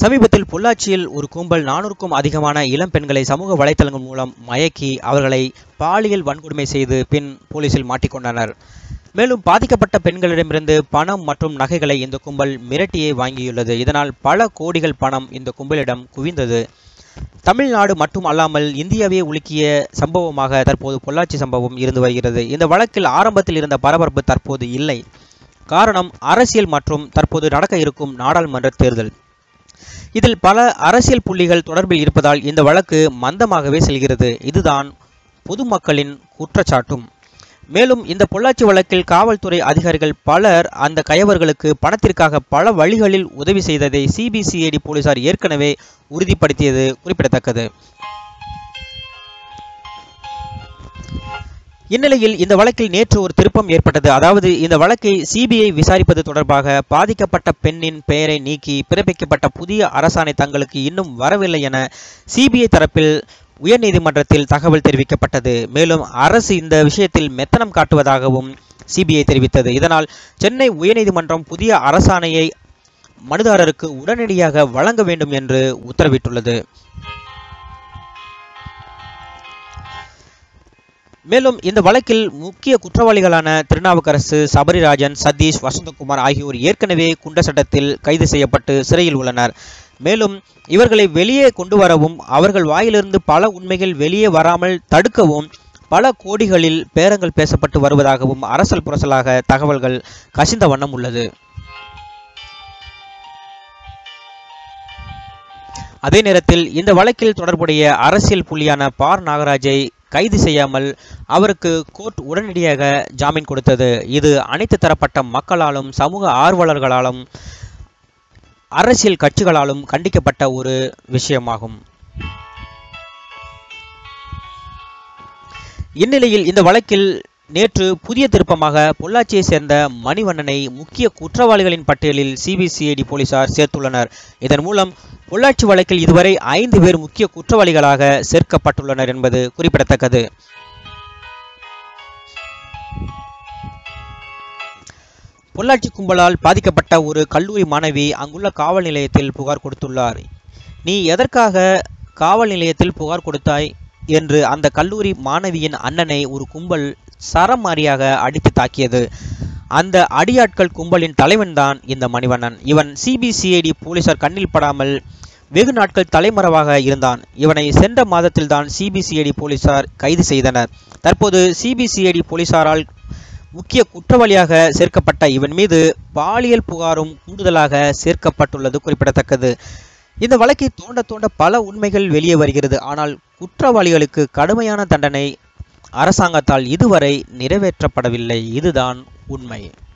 சமீபத்தில் பொள்ளாச்சியில் ஒரு கும்பல் நானூறுக்கும் அதிகமான இளம் பெண்களை சமூக வலைத்தளங்கள் மூலம் மயக்கி அவர்களை பாலியல் வன்கொடுமை செய்து பின் போலீசில் மாட்டிக்கொண்டனர் மேலும் பாதிக்கப்பட்ட பெண்களிடமிருந்து பணம் மற்றும் நகைகளை இந்த கும்பல் மிரட்டியே வாங்கியுள்ளது இதனால் பல கோடிகள் பணம் இந்த கும்பலிடம் குவிந்தது தமிழ்நாடு மட்டும் அல்லாமல் இந்தியாவே உலுக்கிய சம்பவமாக தற்போது பொள்ளாச்சி சம்பவம் இருந்து வருகிறது இந்த வழக்கில் ஆரம்பத்தில் இருந்த பரபரப்பு தற்போது இல்லை காரணம் அரசியல் மற்றும் தற்போது நடக்க இருக்கும் நாடாளுமன்ற தேர்தல் இதில் பல அரசியல் புள்ளிகள் தொடர்பில் இருப்பதால் இந்த வழக்கு மந்தமாகவே செல்கிறது இதுதான் பொதுமக்களின் குற்றச்சாட்டும் மேலும் இந்த பொள்ளாச்சி வழக்கில் காவல்துறை அதிகாரிகள் பலர் அந்த கயவர்களுக்கு பணத்திற்காக பல வழிகளில் உதவி செய்ததை சிபிசிஐடி போலீசார் ஏற்கனவே உறுதிப்படுத்தியது குறிப்பிடத்தக்கது இந்நிலையில் இந்த வழக்கில் நேற்று ஒரு திருப்பம் ஏற்பட்டது அதாவது இந்த வழக்கை சிபிஐ விசாரிப்பது தொடர்பாக பாதிக்கப்பட்ட பெண்ணின் பெயரை நீக்கி பிறப்பிக்கப்பட்ட புதிய அரசாணை தங்களுக்கு இன்னும் வரவில்லை என சிபிஐ தரப்பில் உயர்நீதிமன்றத்தில் தகவல் தெரிவிக்கப்பட்டது மேலும் அரசு இந்த விஷயத்தில் மெத்தனம் காட்டுவதாகவும் சிபிஐ தெரிவித்தது இதனால் சென்னை உயர்நீதிமன்றம் புதிய அரசாணையை மனுதாரருக்கு உடனடியாக வழங்க வேண்டும் என்று உத்தரவிட்டுள்ளது மேலும் இந்த வழக்கில் முக்கிய குற்றவாளிகளான திருநாவுக்கரசு சபரிராஜன் சதீஷ் வசந்தகுமார் ஆகியோர் ஏற்கனவே குண்ட சட்டத்தில் கைது செய்யப்பட்டு சிறையில் உள்ளனர் மேலும் இவர்களை வெளியே கொண்டு வரவும் அவர்கள் வாயிலிருந்து பல உண்மைகள் வெளியே வராமல் தடுக்கவும் பல கோடிகளில் பேரங்கள் பேசப்பட்டு வருவதாகவும் அரசல் புரசலாக தகவல்கள் கசிந்த வண்ணம் உள்ளது அதே நேரத்தில் இந்த வழக்கில் தொடர்புடைய அரசியல் புள்ளியான பார் நாகராஜை கைது செய்யாமல் அவருக்கு கோர்ட் உடனடியாக ஜாமீன் கொடுத்தது இது அனைத்து தரப்பட்ட மக்களாலும் சமூக ஆர்வலர்களாலும் அரசியல் கட்சிகளாலும் கண்டிக்கப்பட்ட ஒரு விஷயமாகும் இந்நிலையில் இந்த வழக்கில் நேற்று புதிய திருப்பமாக பொள்ளாச்சியை சேர்ந்த மணிவண்ணனை முக்கிய குற்றவாளிகளின் பட்டியலில் சிபிசிஐடி போலீசார் சேர்த்துள்ளனர் இதன் மூலம் பொள்ளாச்சி வழக்கில் இதுவரை ஐந்து பேர் முக்கிய குற்றவாளிகளாக சேர்க்கப்பட்டுள்ளனர் என்பது குறிப்பிடத்தக்கது பொள்ளாச்சி கும்பலால் பாதிக்கப்பட்ட ஒரு கல்லூரி மாணவி அங்குள்ள காவல் நிலையத்தில் புகார் கொடுத்துள்ளார் நீ எதற்காக காவல் நிலையத்தில் புகார் கொடுத்தாய் என்று அந்த கல்லூரி மாணவியின் அண்ணனை ஒரு கும்பல் சரமாரியாக அடித்து தாக்கியது அந்த அடியாட்கள் கும்பலின் தலைவன்தான் இந்த மணிவண்ணன் இவன் சிபிசிஐடி போலீசார் கண்ணில் படாமல் வெகு நாட்கள் தலைமறைவாக இருந்தான் இவனை சென்ற மாதத்தில்தான் சிபிசிஐடி போலீசார் கைது செய்தனர் தற்போது சிபிசிஐடி போலீசாரால் முக்கிய குற்றவாளியாக சேர்க்கப்பட்ட இவன் மீது பாலியல் புகாரும் கூடுதலாக சேர்க்கப்பட்டுள்ளது குறிப்பிடத்தக்கது இந்த வழக்கை தோண்ட தோண்ட பல உண்மைகள் வெளியே வருகிறது ஆனால் குற்றவாளிகளுக்கு கடுமையான தண்டனை அரசாங்கத்தால் இதுவரை நிறைவேற்றப்படவில்லை இதுதான் உண்மை